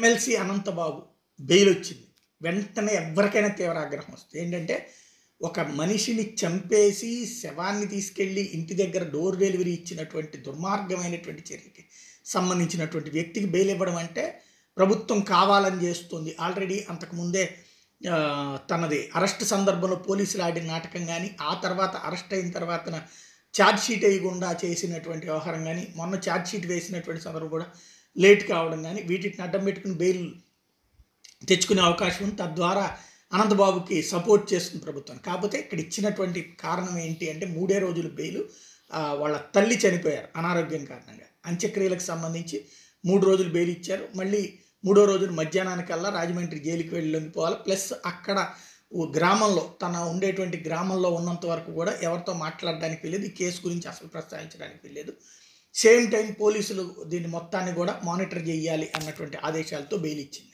MLC Anantha Babu bail వచ్చింది వెంటనే ఎవరికైనా తీవ్ర ఆగ్రహం వస్తుంది ఏంటంటే ఒక మనిషిని చంపేసి శవాన్ని తీసుకెళ్ళి ఇంటి దగ్గర డోర్ డెలివరీ ఇచ్చినటువంటి దుర్మార్గమైనటువంటి చర్యకి సంబంధించినటువంటి వ్యక్తికి బెయిల్ ఇవ్వడం అంటే ప్రభుత్వం కావాలని చేస్తుంది ఆల్రెడీ అంతకుముందే ఆ, తనది అరెస్ట్ సందర్భంలో పోలీసులు ఆడిన నాటకం కానీ ఆ తర్వాత అరెస్ట్ అయిన తర్వాత ఛార్జ్ షీట్ వేయకుండా చేసినటువంటి వ్యవహారం కానీ మొన్న ఛార్జ్ షీట్ వేసినటువంటి సందర్భం కూడా లేట్ కావడం కానీ వీటిని అడ్డం పెట్టుకుని బెయిల్ తెచ్చుకునే అవకాశం ఉంది తద్వారా అనంతబాబుకి సపోర్ట్ చేస్తుంది ప్రభుత్వం కాకపోతే ఇక్కడ ఇచ్చినటువంటి కారణం ఏంటి అంటే మూడే రోజులు బెయిల్ ఆ, వాళ్ళ తల్లి చనిపోయారు అనారోగ్యం కారణంగా అంత్యక్రియలకు సంబంధించి మూడు రోజులు బెయిల్ ఇచ్చారు మళ్ళీ మూడో రోజున మధ్యాహ్నానికల్లా రాజమండ్రి జైలుకి వెళ్ళి లొంగిపోవాలి ప్లస్ అక్కడ ఓ గ్రామంలో తన ఉండేటువంటి గ్రామంలో ఉన్నంత వరకు కూడా ఎవరితో మాట్లాడడానికి వెళ్ళేది ఈ కేసు గురించి అసలు ప్రస్తావించడానికి వెళ్ళలేదు సేమ్ టైం పోలీసులు దీన్ని మొత్తాన్ని కూడా మానిటర్ చేయాలి అన్నటువంటి ఆదేశాలతో బెయిల్ ఇచ్చింది